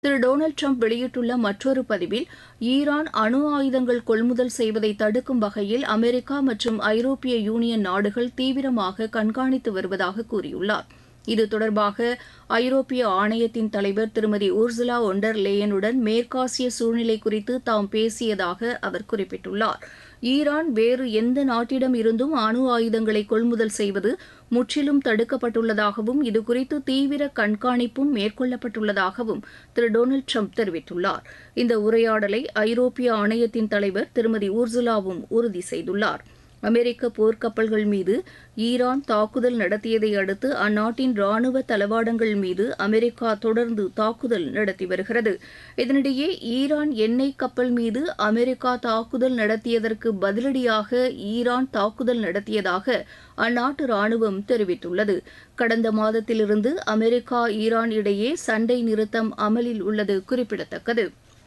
திரு Donald Trump வெளியிட்டுள்ள மற்றொரு பதிவில் ஈரான் அணு ஆயுதங்கள் கொள்முதல் செய்வதை தடுக்கும் வகையில் அமெரிக்கா மற்றும் ஐரோப்பிய யூனியன் நாடுகள் தீவிரமாக கண்காணித்து வருவதாக கூறியுள்ளார் இது தொடர்பாக ஐரோப்பிய ஆணையத்தின் தலைவர் திருமதி ஊர்சுலா ஒண்டர் லேயனுடன் மேற்காசிய சூழ்நிலை குறித்து தாம் பேசியதாக அவர் குறிப்பிட்டுள்ளார் ஈரான் வேறு எந்த நாட்டிடம் இருந்தும் அணு ஆயுதங்களை கொள்முதல் செய்வது முற்றிலும் தடுக்கப்பட்டுள்ளதாகவும் இதுகுறித்து தீவிர கண்காணிப்பும் மேற்கொள்ளப்பட்டுள்ளதாகவும் திரு டொனால்டு ட்ரம்ப் தெரிவித்துள்ளார் இந்த உரையாடலை ஐரோப்பிய ஆணையத்தின் தலைவர் திருமதி ஊர்சுலாவும் உறுதி செய்துள்ளார் அமெரிக்க போர்க்கப்பல்கள் மீது ஈரான் தாக்குதல் நடத்தியதை அடுத்து அந்நாட்டின் ராணுவ தளவாடங்கள் மீது அமெரிக்கா தொடர்ந்து தாக்குதல் நடத்தி வருகிறது இதனிடையே ஈரான் எண்ணெய் கப்பல் மீது அமெரிக்கா தாக்குதல் நடத்தியதற்கு பதிலடியாக ஈரான் தாக்குதல் நடத்தியதாக அந்நாட்டு ராணுவம் தெரிவித்துள்ளது கடந்த மாதத்திலிருந்து அமெரிக்கா ஈரான் இடையே சண்டை நிறுத்தம் அமலில் உள்ளது குறிப்பிடத்தக்கது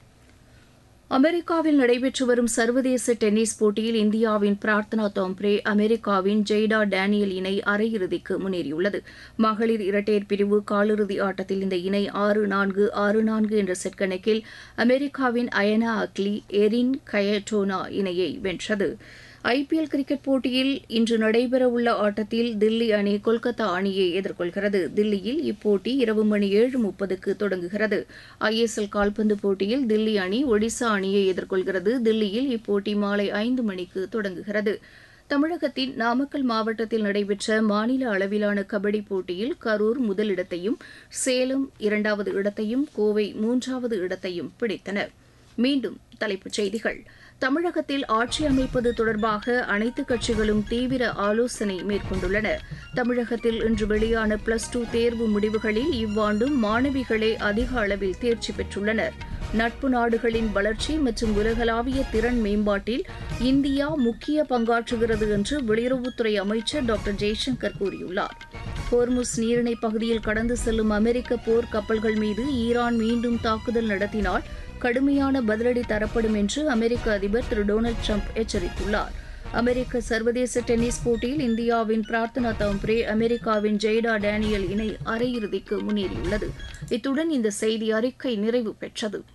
அமெரிக்காவில் நடைபெற்று வரும் சர்வதேச டென்னிஸ் போட்டியில் இந்தியாவின் பிரார்த்தனா தோம்ப்ரே அமெரிக்காவின் ஜெய்டா டேனியல் இணை அரையிறுதிக்கு முன்னேறியுள்ளது மகளிர் இரட்டையர் பிரிவு காலிறுதி ஆட்டத்தில் இந்த இணை ஆறு நான்கு ஆறு நான்கு என்ற செட் கணக்கில் அமெரிக்காவின் அயனா அக்லி எரின் கயட்டோனா இணையை வென்றது ஐபிஎல் கிரிக்கெட் போட்டியில் இன்று நடைபெறவுள்ள ஆட்டத்தில் தில்லி அணி கொல்கத்தா அணியை எதிர்கொள்கிறது தில்லியில் இப்போட்டி இரவு மணி ஏழு முப்பதுக்கு தொடங்குகிறது ஐஎஸ்எல் கால்பந்து போட்டியில் தில்லி அணி ஒடிசா அணியை எதிர்கொள்கிறது தில்லியில் இப்போட்டி மாலை ஐந்து மணிக்கு தொடங்குகிறது தமிழகத்தின் நாமக்கல் மாவட்டத்தில் நடைபெற்ற மாநில அளவிலான கபடி போட்டியில் கரூர் முதலிடத்தையும் சேலம் இரண்டாவது இடத்தையும் கோவை மூன்றாவது இடத்தையும் பிடித்தன மீண்டும் தலைப்புச் செய்திகள் தமிழகத்தில் ஆட்சி அமைப்பது தொடர்பாக அனைத்து கட்சிகளும் தீவிர ஆலோசனை மேற்கொண்டுள்ளன தமிழகத்தில் இன்று வெளியான பிளஸ் டூ தேர்வு முடிவுகளில் இவ்வாண்டும் மாணவிகளே அதிக அளவில் தேர்ச்சி பெற்றுள்ளனர் நட்பு நாடுகளின் வளர்ச்சி மற்றும் உலகளாவிய திறன் மேம்பாட்டில் இந்தியா முக்கிய பங்காற்றுகிறது என்று வெளியுறவுத்துறை அமைச்சர் டாக்டர் ஜெய்சங்கர் கூறியுள்ளார் ஹோர்முஸ் நீரிணை பகுதியில் கடந்து செல்லும் அமெரிக்க போர் கப்பல்கள் மீது ஈரான் மீண்டும் தாக்குதல் நடத்தினால் கடுமையான பதிலடி தரப்படும் என்று அமெரிக்க அதிபர் திரு டொனால்டு ட்ரம்ப் எச்சரித்துள்ளார் அமெரிக்க சர்வதேச டென்னிஸ் போட்டியில் இந்தியாவின் பிரார்த்தனா தாம்ப்ரே அமெரிக்காவின் ஜெய்டா டேனியல் இணை அரையிறுதிக்கு முன்னேறியுள்ளது இத்துடன் இந்த செய்தி அறிக்கை நிறைவு பெற்றது